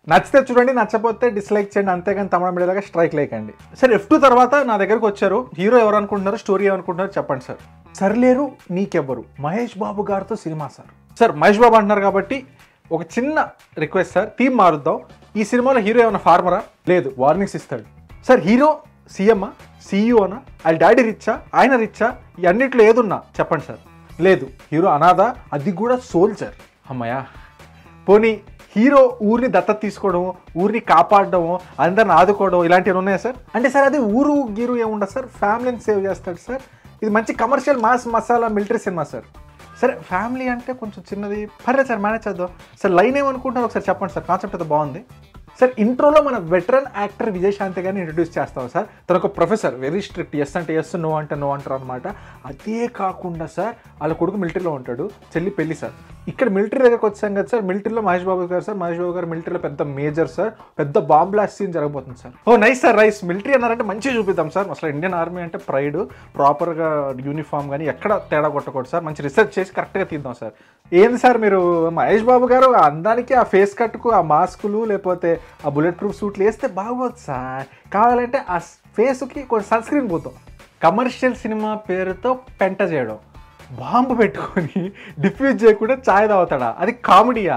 నచ్చితే చూడండి నచ్చకపోతే డిస్లైక్ చేయండి అంతేగాని తమిళ మీడియాగా స్ట్రైక్ లేకండి సార్ ఎఫ్ టూ తర్వాత నా దగ్గరకు వచ్చారు హీరో ఎవరు అనుకుంటున్నారు స్టోరీ ఏమనుకుంటున్నారు చెప్పండి సార్ సర్లేరు నీకెవ్వరు మహేష్ బాబు గారితో cinema sir sir Mahesh Babu అంటున్నారు కాబట్టి ఒక చిన్న రిక్వెస్ట్ సార్ థీమ్ మారుద్దాం ఈ సినిమాలో హీరో ఏమైనా ఫార్మరా లేదు వార్నింగ్స్ ఇస్తాడు సార్ హీరో సీఎమ్మా సీఈఓనా వాళ్ళ డాడీ రిచ్చా ఆయన రిచ్చా ఈ అన్నిట్లో ఏదున్నా చెప్పండి సార్ లేదు హీరో అనాథ అది కూడా సోల్జర్ అమ్మయ్యా పోనీ హీరో ఊరిని దత్తత తీసుకోవడం ఊరిని కాపాడడం అందరిని ఆదుకోవడం ఇలాంటివి ఉన్నాయా సార్ అంటే సార్ అది ఊరు గీరు ఏముండదు సార్ ఫ్యామిలీని సేవ్ చేస్తాడు సార్ ఇది మంచి commercial mass masala military cinema sir సరే ఫ్యామిలీ అంటే కొంచెం చిన్నది పర్లేదు సార్ మేనేజ్ చేద్దాం సార్ లైన్ ఏమనుకుంటున్నారు ఒకసారి చెప్పండి సార్ కాన్సెప్ట్ అయితే బాగుంది సార్ ఇంట్రోలో మన వెటరన్ యాక్టర్ విజయశాంతి గారిని ఇంట్రడ్యూస్ చేస్తాం సార్ తన ఒక ప్రొఫెసర్ వెరీ స్ట్రిక్ట్ ఎస్ అంటే ఎస్ నో అంటే నో అంటారు అనమాట అదే కాకుండా సార్ వాళ్ళ కొడుకు మిలిటరీలో ఉంటాడు చెల్లి పెళ్లి సార్ ఇక్కడ మిలిటరీ దగ్గరకు వచ్చాం కదా సార్ మిలిటరీలో మహేష్ బాబు గారు సార్ మహేష్ బాబు గారు మిలిటరీలో పెద్ద మేజర్ సార్ పెద్ద బాంబ్ బ్లాస్ట్ సీన్ జరగబోతుంది sir oh nice sir rice military అన్నారంటే మంచిగా చూపిద్దాం సార్ అసలు ఇండియన్ ఆర్మీ అంటే ప్రైడ్ ప్రాపర్గా యూనిఫామ్ కానీ ఎక్కడ తేడా కొట్టకూడదు సార్ మంచి రీసెర్చ్ చేసి కరెక్ట్గా తీద్దాం సార్ ఏంది సార్ మీరు మహేష్ బాబు గారు ఆ అందానికి ఆ ఫేస్ కట్కు ఆ మాస్కులు లేకపోతే ఆ బుల్లెట్ ప్రూఫ్ సూట్లు వేస్తే బాగోదు సార్ కావాలంటే ఆ ఫేస్కి కొంచెం సన్ స్క్రీన్ పోతాం కమర్షియల్ సినిమా పేరుతో పెంట చేయడం బాంబు పెట్టుకొని డిఫ్యూజ్ చేయకుండా ఛాయ్ తాగుతాడా అది కామెడీయా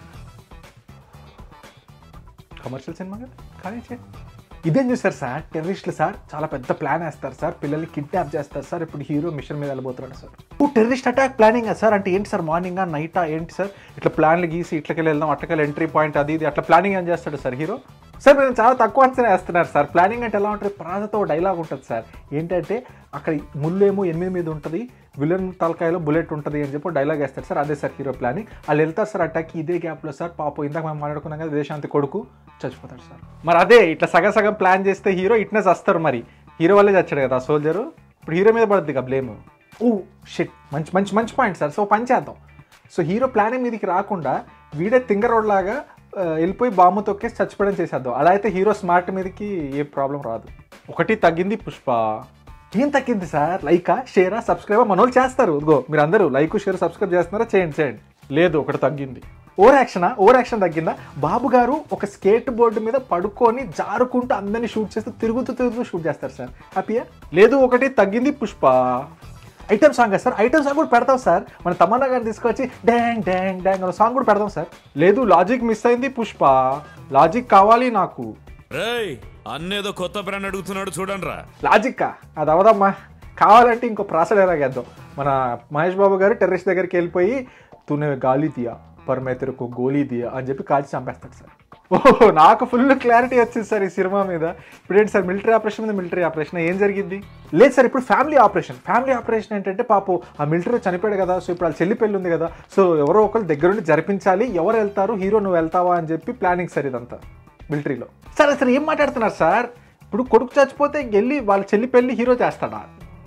కమర్షియల్ సినిమా కదా కానీ చే ఇదేం చూసారు సార్ టెర్రరిస్టులు సార్ చాలా పెద్ద ప్లాన్ వేస్తారు సార్ పిల్లల్ని కిడ్నాప్ చేస్తారు సార్ ఇప్పుడు హీరో మిషన్ మీద వెళ్ళిపోతున్నాడు sir oh terrorist attack planning sir అంటే ఏంటి సార్ మార్నింగా నైటా ఏంటి సార్ ఇట్లా ప్లాన్లు గీసి ఇట్లకెళ్ళి వెళ్దాం అట్లకెళ్ళి ఎంట్రీ పాయింట్ అది ఇది అట్లా ప్లానింగ్ ఏం చేస్తాడు సార్ హీరో సార్ మీరు చాలా తక్కువ అంచనా వేస్తున్నారు సార్ ప్లానింగ్ అంటే ఎలా ఉంటుంది ప్రాణతో డైలాగ్ ఉంటుంది సార్ ఏంటంటే అక్కడ ముళ్ళేమో ఎనిమిది మీద ఉంటుంది విలన్ తలకాయలో బుల్లెట్ ఉంటుంది అని చెప్పి డైలాగ్ వేస్తారు సార్ అదే సార్ హీరో ప్లానింగ్ వాళ్ళు వెళ్తారు సార్ అటాక్ ఇదే గ్యాప్లో సార్ పాపం ఇందాక మేము మాట్లాడుకున్నాం కదా విదేశాంతి కొడుకు చచ్చిపోతాడు సార్ మరి అదే ఇట్లా సగం సగం ప్లాన్ చేస్తే హీరో ఇట్నే వస్తారు మరి హీరో వల్లే చచ్చాడు కదా సోల్జరు ఇప్పుడు హీరో మీద పడుద్ది కదా బ్లేమ్ ఓ షిట్ మంచి మంచి మంచి పాయింట్ సార్ సో పని చేద్దాం సో హీరో ప్లానింగ్ మీదకి రాకుండా వీడే తింగరోడ్ లాగా ఆ, వెళ్ళిపోయి బాంబు తొక్కేసి చచ్చిపోవడం చేసేద్దాం అలా అయితే హీరో స్మార్ట్ మీదకి ఏ ప్రాబ్లం రాదు ఒకటి తగ్గింది పుష్ప ఏం తగ్గింది సార్ లైకా షేరా సబ్స్క్రైబా మన వాళ్ళు చేస్తారు ఇదిగో మీరు అందరూ లైక్ షేర్ సబ్స్క్రైబ్ చేస్తున్నారా చేయండి చేయండి లేదు ఒకటి తగ్గింది ఓవర్ యాక్షనా ఓవర్ యాక్షన్ తగ్గిందా బాబు గారు ఒక స్కేట్ బోర్డు మీద పడుకొని జారుకుంటూ అందరినీ షూట్ చేస్తూ తిరుగుతూ తిరుగుతూ షూట్ చేస్తారు సార్ హ్యాపీయా లేదు ఒకటి తగ్గింది Pushpa item song sir item song కూడా పెడతాం సార్ మన తమన్నా గారిని తీసుకొచ్చి డ్యాంగ్ డ్యాంగ్ డ్యాంగ్ అనే సాంగ్ కూడా పెడతాం సార్ లేదు లాజిక్ మిస్ అయింది పుష్ప లాజిక్ కావాలి నాకు రేయ్ అన్నేదో కొత్త బ్రాండ్ అడుగుతున్నాడు చూడండి రా లాజిక్కా అది అవదమ్మా కావాలంటే ఇంకో ప్రాస డైలాగ్ వేద్దాం మన మహేష్ బాబు గారు టెర్రరిస్ట్ దగ్గరికి వెళ్ళిపోయి తునే గాలి దియా పర్ మే తెరకు గోలీ దియా అని చెప్పి కాల్చి చంపేస్తాడు సార్ ఓహో నాకు ఫుల్ క్లారిటీ వచ్చింది సార్ ఈ సినిమా మీద ఇప్పుడు ఏంటి సార్ మిలిటరీ ఆపరేషన్ మీద మిలిటరీ ఆపరేషన్ ఏం జరిగింది లేదు సార్ ఇప్పుడు ఫ్యామిలీ ఆపరేషన్ ఫ్యామిలీ ఆపరేషన్ ఏంటంటే పాపం ఆ మిలిటరీ చనిపోయాడు కదా సో ఇప్పుడు వాళ్ళ చెల్లి పెళ్ళి ఉంది కదా సో ఎవరో ఒకరు దగ్గరుండి జరిపించాలి ఎవరు వెళ్తారు హీరో నువ్వు వెళ్తావా అని చెప్పి ప్లానింగ్ సార్ ఇదంతా మిలిటరీలో సార్ అసలు ఏం మాట్లాడుతున్నారు సార్ ఇప్పుడు కొడుకు చచ్చిపోతే వెళ్ళి వాళ్ళ చెల్లి పెళ్ళి హీరో చేస్తాడా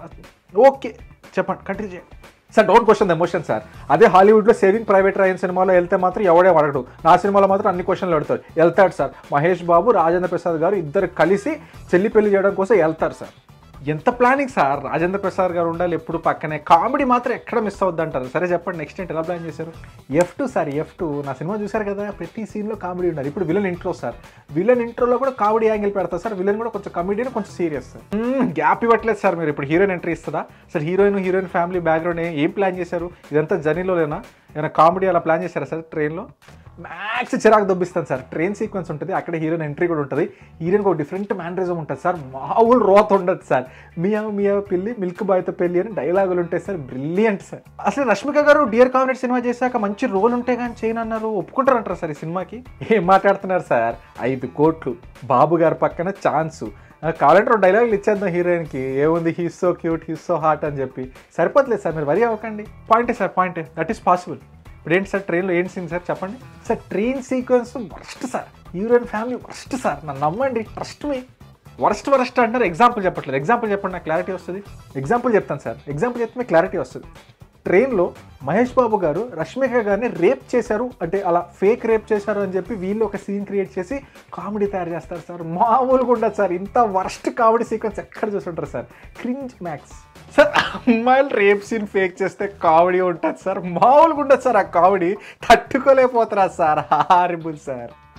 ఓకే చెప్పండి కంటిన్యూ చేయండి sir don't question emotion sir అదే హాలీవుడ్లో సేవింగ్ ప్రైవేట్ రాయన్ సినిమాలో వెళ్తే మాత్రం ఎవడే అడగడు నా సినిమాలో మాత్రం అన్ని క్వశ్చన్లు అడుగుతారు వెళ్తాడు సార్ మహేష్ బాబు రాజేంద్ర ప్రసాద్ గారు ఇద్దరు కలిసి చెల్లి పెళ్లి చేయడం కోసం వెళ్తారు సార్ ఎంత ప్లానింగ్ సార్ రాజేంద్ర ప్రసాద్ గారు ఉండాలి ఎప్పుడు పక్కనే కామెడీ మాత్రం ఎక్కడ మిస్ అవుద్ది అంటారు సరే చెప్పండి నెక్స్ట్ ఏంటి ఎలా ప్లాన్ చేశారు F two sir F two నా సినిమా చూశారు కదా ప్రతి సీన్లో కామెడీ ఉండాలి ఇప్పుడు విలన్ ఇంట్రో సార్ విలన్ ఇంట్రోలో కూడా కామెడీ యాంగిల్ పెడతారు సార్ విలన్ కూడా కొంచెం కమెడీ కొంచెం సీరియస్ సార్ గ్యాప్ ఇవ్వట్లేదు సార్ మీరు ఇప్పుడు హీరోయిన్ ఎంట్రీ ఇస్తుందా sir heroine heroine family background ఏం ప్లాన్ చేశారు ఇదంతా జర్నీలో లేనా ఏమైనా కామెడీ అలా ప్లాన్ చేశారా సార్ ట్రైన్లో మ్యాక్స్ చిరాకు దొబ్బిస్తాను సార్ ట్రైన్ సీక్వెన్స్ ఉంటుంది అక్కడ హీరోయిన్ ఎంట్రీ కూడా ఉంటుంది హీరోయిన్కి ఒక డిఫరెంట్ మ్యానరిజం ఉంటుంది సార్ మామూలు రోత ఉండదు సార్ మియా మియా పెళ్ళి మిల్క్ బాయ్తో పెళ్ళి అని డైలాగులు ఉంటాయి సార్ బ్రిలియంట్ సార్ అసలు రష్మిక గారు డియర్ కామెడీ సినిమా చేశాక మంచి రోల్ ఉంటే కానీ చేయను అన్నారు ఒప్పుకుంటారంటారా సార్ ఈ సినిమాకి ఏం మాట్లాడుతున్నారు సార్ ఐదు కోట్లు బాబు గారి పక్కన ఛాన్సు ఆ, కావాలంటే రెండు డైలాగులు ఇచ్చేద్దాం హీరోయిన్కి ఏముంది he's so cute he's so heart అని చెప్పి సరిపోతలేదు సార్ మీరు వరి అవ్వకండి పాయింటే సార్ పాయింటే దట్ ఈస్ పాసిబుల్ ఇప్పుడు ఏంటి సార్ ట్రైన్లో ఏంటి సీన్ సార్ చెప్పండి sir train sequence worst sir heroine family worst sir నన్ను నమ్మండి ట్రస్ట్ మీ వరస్ట్ వరస్ట్ అంటారు ఎగ్జాంపుల్ చెప్పట్లేదు ఎగ్జాంపుల్ చెప్పండి నాకు క్లారిటీ వస్తుంది ఎగ్జాంపుల్ చెప్తాను సార్ ఎగ్జాంపుల్ చెప్తే మీకు క్లారిటీ వస్తుంది ట్రైన్లో మహేష్ బాబు గారు రష్మిక గారిని రేప్ చేశారు అంటే అలా ఫేక్ రేప్ చేశారు అని చెప్పి వీళ్ళు ఒక సీన్ క్రియేట్ చేసి కామెడీ తయారు చేస్తారు సార్ మామూలుగా ఉండదు సార్ ఇంత వర్స్ట్ కామెడీ సీక్వెన్స్ ఎక్కడ చూస్తుంటారు సార్ క్రింజ్ మ్యాక్స్ సార్ అమ్మాయిలు రేప్ సీన్ ఫేక్ చేస్తే కామెడీ ఉంటుంది సార్ మామూలుగా ఉండదు సార్ ఆ కామెడీ తట్టుకోలేకపోతారా సార్ హారిబుల్ సార్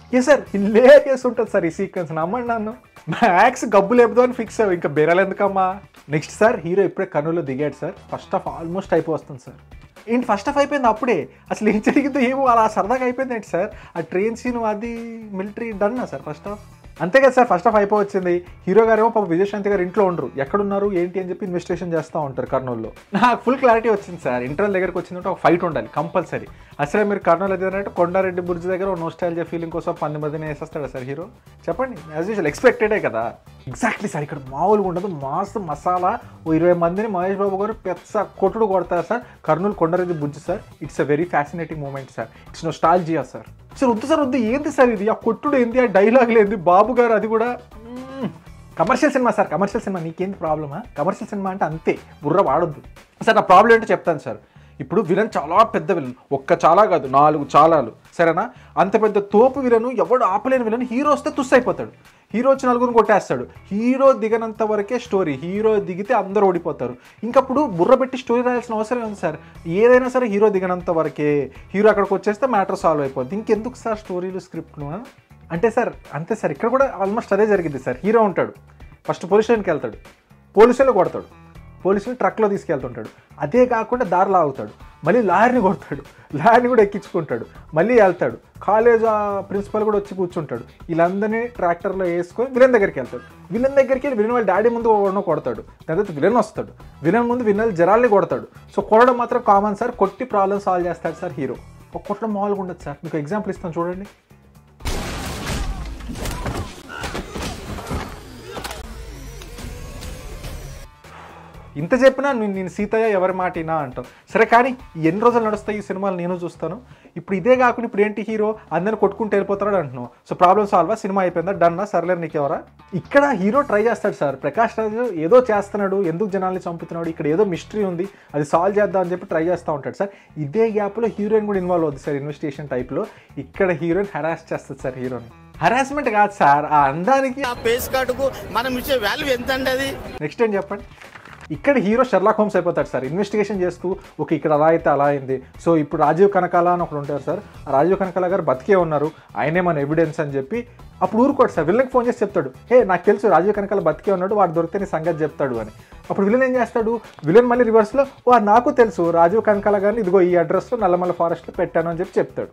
ఏ సార్ హిలేరియస్ ఉంటుంది సార్ ఈ సీక్వెన్స్ నమ్మండి నన్ను మ్యాక్స్ గబ్బు లేపుదో అని ఫిక్స్ అవ్వ ఇంకా బెరలు ఎందుకమ్మా నెక్స్ట్ సార్ హీరో ఇప్పుడే కర్నూలులో దిగాడు సార్ ఫస్ట్ ఆఫ్ ఆల్మోస్ట్ అయిపోతుంది సార్ ఏంటి ఫస్ట్ ఆఫ్ అయిపోయింది అప్పుడే అసలు ఏం జరిగిందో ఏమో అలా సరదాగా అయిపోయింది ఏంటి సార్ ఆ ట్రైన్ సీన్ అది మిలిటరీ డన్నా సార్ ఫస్ట్ ఆఫ్ అంతే కదా సార్ ఫస్ట్ ఆఫ్ అయిపోవచ్చింది హీరో గారు ఏమో పాప విజయశాంతి గారు ఇంట్లో ఉండరు ఎక్కడున్నారు ఏంటి అని చెప్పి ఇన్వెస్టిగేషన్ చేస్తూ ఉంటారు కర్నూలులో నాకు ఫుల్ క్లారిటీ వచ్చింది సార్ ఇంటర్వల్ దగ్గరకు వచ్చిందంటే ఒక ఫైట్ ఉండాలి కంపల్సరీ అసలే మీరు కర్నూలు ఎదిగినట్టు కొండారెడ్డి బుర్జ్ దగ్గర ఒక నోస్టాలజీ ఫీలింగ్ కోసం పంది మందిని వేసేస్తాడా సార్ హీరో చెప్పండి యాజ్ యూజువల్ ఎక్స్పెక్టెడే కదా ఎగ్జాక్ట్లీ సార్ ఇక్కడ మామూలుగా ఉండదు మాస్ మసాలా ఓ ఇరవై మందిని మహేష్ బాబు గారు పెద్ద కొట్టుడు కొడతారు సార్ కర్నూలు కొండారెడ్డి బుజ్జి sir it's a very fascinating moment sir it's nostalgia sir sir వద్దు సార్ వద్దు ఏంది సార్ ఇది ఆ కొట్టుడు ఏంది ఆ డైలాగ్ ఏంది బాబు గారు అది కూడా commercial cinema sir commercial cinema నీకేంది ప్రాబ్లమా కమర్షియల్ సినిమా అంటే అంతే బుర్ర వాడొద్దు సార్ నా ప్రాబ్లం ఏంటో చెప్తాను సార్ ఇప్పుడు విలన్ చాలా పెద్ద విలన్ ఒక్క చాలా కాదు నాలుగు చాలాలు సరేనా అంత పెద్ద తోపు విలను ఎవడు ఆపలేని విలన్ హీరో వస్తే తుస్ అయిపోతాడు హీరో వచ్చి నలుగురిని కొట్టేస్తాడు హీరో దిగనంత వరకే స్టోరీ హీరో దిగితే అందరూ ఓడిపోతారు ఇంకప్పుడు బుర్ర పెట్టి స్టోరీ రాయాల్సిన అవసరం ఉంది సార్ ఏదైనా సరే హీరో దిగనంత వరకే హీరో అక్కడికి వచ్చేస్తే మ్యాటర్ సాల్వ్ అయిపోద్ది ఇంకెందుకు సార్ స్టోరీలు స్క్రిప్ట్ను అంటే సార్ అంతే సార్ ఇక్కడ కూడా ఆల్మోస్ట్ అదే జరిగింది సార్ హీరో ఉంటాడు ఫస్ట్ పోలీస్ స్టేషన్కి వెళ్తాడు పోలీసులు కొడతాడు పోలీసులు ట్రక్లో తీసుకెళ్తుంటాడు అదే కాకుండా దారిలో ఆగుతాడు మళ్ళీ లాయర్ని కొడతాడు లాయర్ని కూడా ఎక్కించుకుంటాడు మళ్ళీ వెళ్తాడు కాలేజ్ ఆ ప్రిన్సిపల్ కూడా వచ్చి కూర్చుంటాడు వీళ్ళందరినీ ట్రాక్టర్లో వేసుకొని విలన్ దగ్గరికి వెళ్తాడు విలన్ దగ్గరికి వెళ్ళి విలన్ వాళ్ళ డాడీ ముందు ఎవరినో కొడతాడు దాని తర్వాత విలన్ వస్తాడు విలన్ ముందు విలన్ జరాల్ని కొడతాడు సో కొడడం మాత్రం కామన్ సార్ కొట్టి ప్రాబ్లమ్ సాల్వ్ చేస్తాడు సార్ హీరో ఒక కొట్టడం మామూలుగా ఉండదు సార్ మీకు ఎగ్జాంపుల్ ఇస్తాను చూడండి ఇంత చెప్పినా నేను నేను సీతయ్య ఎవరి మాటినా అంటాం సరే కానీ ఎన్ని రోజులు నడుస్తాయి ఈ సినిమాలు నేను చూస్తాను ఇప్పుడు ఇదే కాకుండా ఇప్పుడు ఏంటి హీరో అందరిని కొట్టుకుంటూ వెళ్ళిపోతాడు అంటున్నావు సో ప్రాబ్లం సాల్వా సినిమా అయిపోయిందా డన్నా సర్లేరు నీకెవరా ఇక్కడ హీరో ట్రై చేస్తాడు సార్ ప్రకాష్ రాజు ఏదో చేస్తున్నాడు ఎందుకు జనాల్ని చంపుతున్నాడు ఇక్కడ ఏదో మిస్టరీ ఉంది అది సాల్వ్ చేద్దాం అని చెప్పి ట్రై చేస్తూ ఉంటాడు సార్ ఇదే గ్యాప్లో హీరోయిన్ కూడా ఇన్వాల్వ్ అవుతుంది సార్ ఇన్వెస్టిగేషన్ టైప్లో ఇక్కడ హీరోయిన్ హెరాస్ చేస్తుంది సార్ హీరోని హెరాస్మెంట్ కాదు సార్ ఆ అందానికి ఆ పేస్ కార్డుకు మనం ఇచ్చే వాల్యూ ఎంత అండి అది నెక్స్ట్ ఏం చెప్పండి ఇక్కడ హీరో షెర్లాక్ హోమ్స్ అయిపోతాడు సార్ ఇన్వెస్టిగేషన్ చేస్తూ ఓకే ఇక్కడ అలా అయితే అలా అయింది సో ఇప్పుడు రాజీవ్ కనకాల అని ఒకడు ఉంటారు సార్ ఆ రాజీవ్ కనకాల గారు బతికే ఉన్నారు ఆయనే మన ఎవిడెన్స్ అని చెప్పి అప్పుడు ఊరుకోడు సార్ విలన్కి ఫోన్ చేసి చెప్తాడు హే నాకు తెలుసు రాజీవ్ కనకాల బతికే ఉన్నాడు వాడు దొరికితే నీ సంగతి చెప్తాడు అని అప్పుడు విలన్ ఏం చేస్తాడు విలన్ మళ్ళీ రివర్స్లో వా నాకు తెలుసు రాజీవ్ కనకాల గారిని ఇదిగో ఈ అడ్రస్లో నల్లమల్ల ఫారెస్ట్లో పెట్టాను అని చెప్పి చెప్తాడు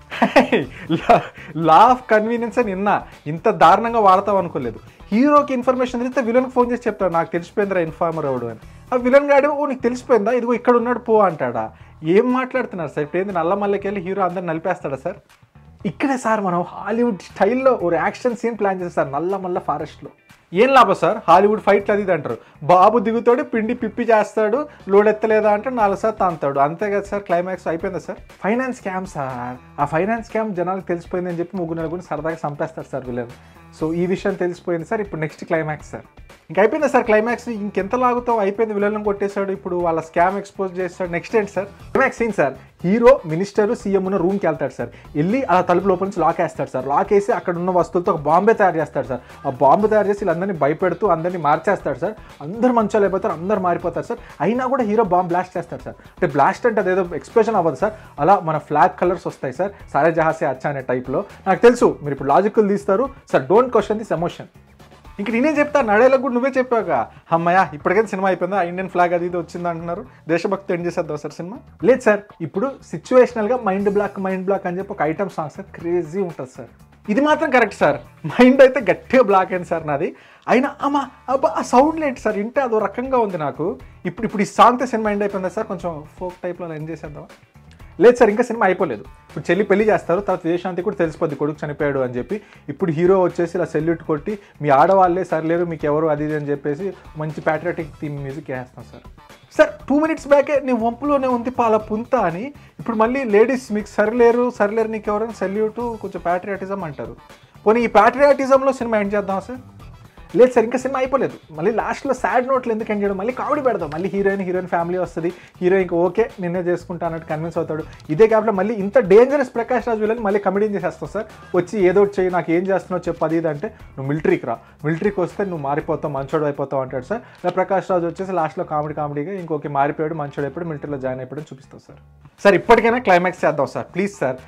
లా ఆఫ్ కన్వీనియన్స్ అని నిన్న ఇంత దారుణంగా వాడతాం అనుకోలేదు హీరోకి ఇన్ఫర్మేషన్ తెలిస్తే విలన్కి ఫోన్ చేసి చెప్తాడు నాకు తెలిసిపోయిందిరా ఇన్ఫార్మర్ అవడు అని ఆ విలన్ గాడు ఓ నీకు తెలిసిపోయిందా ఇదిగో ఇక్కడ ఉన్నాడు పో అంటాడా ఏం మాట్లాడుతున్నారు సార్ ఇప్పుడు ఏంది నల్ల మల్లకి వెళ్ళి హీరో అందరు నలిపేస్తాడా సార్ ఇక్కడే సార్ మనం హాలీవుడ్ స్టైల్లో ఒక యాక్షన్ సీన్ ప్లాన్ చేస్తారు నల్ల మల్ల ఫారెస్ట్లో ఏం లాభం సార్ హాలీవుడ్ ఫైట్లు అది ఇది అంటారు బాబు దిగుతాడు పిండి పిప్పి చేస్తాడు లోడ్ ఎత్తలేదా అంటే నాలుగు సార్ తాంతాడు అంతే కదా సార్ క్లైమాక్స్ అయిపోయిందా సార్ ఫైనాన్స్ స్కామ్ సార్ ఆ ఫైనాన్స్ స్కామ్ జనాలకు తెలిసిపోయిందని చెప్పి ముగ్గురు నలుగురిని సరదాగా చంపేస్తారు సార్ విలన్ సో ఈ విషయం తెలిసిపోయింది సార్ ఇప్పుడు నెక్స్ట్ క్లైమాక్స్ సార్ ఇంక అయిపోయింది సార్ క్లైమాక్స్ ఇంకెంత లాగుతావు అయిపోయింది విలన్ కొట్టేశాడు ఇప్పుడు వాళ్ళ స్కామ్ ఎక్స్పోజ్ చేస్తాడు నెక్స్ట్ ఏంటి sir climax scene sir hero minister CM ఉన్న రూమ్కి వెళ్తాడు సార్ వెళ్ళి అలా తలుపు లోపల నుంచి లాక్ వేస్తాడు సార్ లాక్ వేసి అక్కడ ఉన్న వస్తువులతో ఒక బాంబే తయారు చేస్తాడు సార్ ఆ బాంబు తయారు చేసి వీళ్ళందరినీ భయపెడుతూ అందరినీ మార్చేస్తాడు సార్ అందరు మంచోళ్ళు అయిపోతారు అందరు మారిపోతారు సార్ అయినా కూడా హీరో బాంబ్ బ్లాస్ట్ చేస్తాడు సార్ అంటే బ్లాస్ట్ అంటే అదేదో ఎక్స్ప్రెషన్ అవ్వదు సార్ అలా మన ఫ్లాగ్ కలర్స్ వస్తాయి సార్ సారే జహాసే అచ్చా అనే టైప్లో నాకు తెలుసు మీరు ఇప్పుడు లాజికల్ తీస్తారు sir don't question this emotion ఇంక నేనే చెప్తా నడేలకు కూడా నువ్వే చెప్పాక అమ్మయ్య ఇప్పటికైతే సినిమా అయిపోయిందా ఇండియన్ ఫ్లాగ్ అది ఇది వచ్చింది అంటున్నారు దేశభక్తి ఎండ్ చేసేద్దాం సార్ సినిమా లేదు సార్ ఇప్పుడు సిచ్యువేషనల్గా మైండ్ బ్లాక్ మైండ్ బ్లాక్ అని చెప్పి ఒక ఐటమ్ సాంగ్ సార్ క్రేజీ ఉంటుంది సార్ ఇది మాత్రం కరెక్ట్ సార్ మైండ్ అయితే గట్టిగా బ్లాక్ అయింది సార్ నాది అయినా అమ్మా అబ్బా ఆ సౌండ్ లేట్ సార్ ఇంటే అదో రకంగా ఉంది నాకు ఇప్పుడు ఇప్పుడు ఈ సాంగ్తో సినిమా ఎండ్ అయిపోయిందా సార్ కొంచెం ఫోక్ టైప్లో ఎండ్ చేసేద్దాం లేదు సార్ ఇంకా సినిమా అయిపోలేదు ఇప్పుడు చెల్లి పెళ్లి చేస్తారు తర్వాత విజయశాంతి కూడా తెలిసిపోద్ది కొడుకు చనిపోయాడు అని చెప్పి ఇప్పుడు హీరో వచ్చేసి ఇలా సెల్యూట్ కొట్టి మీ ఆడవాళ్ళే సర్లేరు మీకు ఎవరు అది ఇది అని చెప్పేసి మంచి ప్యాట్రియాటిక్ థీమ్ మ్యూజిక్ వేస్తాం సార్ సార్ టూ మినిట్స్ బ్యాకే నీ వంపులోనే ఉంది పాల పుంత అని ఇప్పుడు మళ్ళీ లేడీస్ మీకు సరిలేరు సరిలేరు నీకు ఎవరైనా సెల్యూట్ కొంచెం ప్యాట్రియాటిజం అంటారు పోనీ ఈ ప్యాట్రియాటిజంలో సినిమా ఎండ్ చేద్దాం సార్ లేదు సార్ ఇంకా సినిమా అయిపోలేదు మళ్ళీ లాస్ట్లో సాడ్ నోట్లు ఎందుకు ఎండ్ చేయడం మళ్ళీ కామెడీ పెడదాం మళ్ళీ హీరోయిన్ హీరోయిన్ ఫ్యామిలీ వస్తుంది హీరో ఇంకా ఓకే నిన్నే చేసుకుంటా అన్నట్టు కన్విన్స్ అవుతాడు ఇదే గ్యాప్లో మళ్ళీ ఇంత డేంజరస్ ప్రకాష్ రాజ్ విలన్ మళ్ళీ కమెడీ చేసేస్తావు సార్ వచ్చి ఏదో ఒకటి చెయ్యి నాకు ఏం చేస్తున్నావు చెప్పు అది ఇది అంటే నువ్వు మిలిటరీకి రా మిలిటరీకి వస్తే నువ్వు మారిపోతావు మంచోడు అయిపోతావు అంటాడు సార్ ఇలా ప్రకాష్ రాజ్ వచ్చేసి లాస్ట్లో కామెడీ కామెడీగా ఇంకొక మారిపోయాడు మంచోడు అయిపోయాడు మిలిటరీలో జాయిన్ అయిపోయాడు చూపిస్తావు సార్ సార్ ఇప్పటికైనా క్లైమాక్స్ చేద్దాం సార్ ప్లీజ్ సార్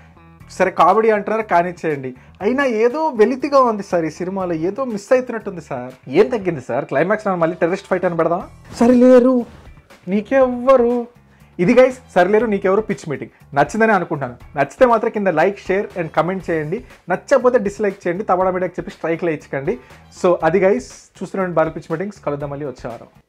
సరే కామెడీ అంటున్నారు కానిచ్చేయండి అయినా ఏదో వెలితిగా ఉంది సార్ ఈ సినిమాలో ఏదో మిస్ అవుతున్నట్టుంది సార్ ఏం తగ్గింది సార్ క్లైమాక్స్ మళ్ళీ టెర్రరిస్ట్ ఫైట్ అని పెడదాం సరిలేరు నీకెవ్వరు ఇది గైస్ సరిలేరు నీకెవరు పిచ్ మీటింగ్ నచ్చిందని అనుకుంటాను నచ్చితే మాత్రం కింద లైక్ షేర్ అండ్ కమెంట్ చేయండి నచ్చకపోతే డిస్లైక్ చేయండి తమడా మీడియాకి చెప్పి స్ట్రైక్లో ఇచ్చకండి సో అది గైస్ చూస్తున్నాండి బాల్ పిచ్ మీటింగ్స్ కలుద్దాం మళ్ళీ వచ్చేవారం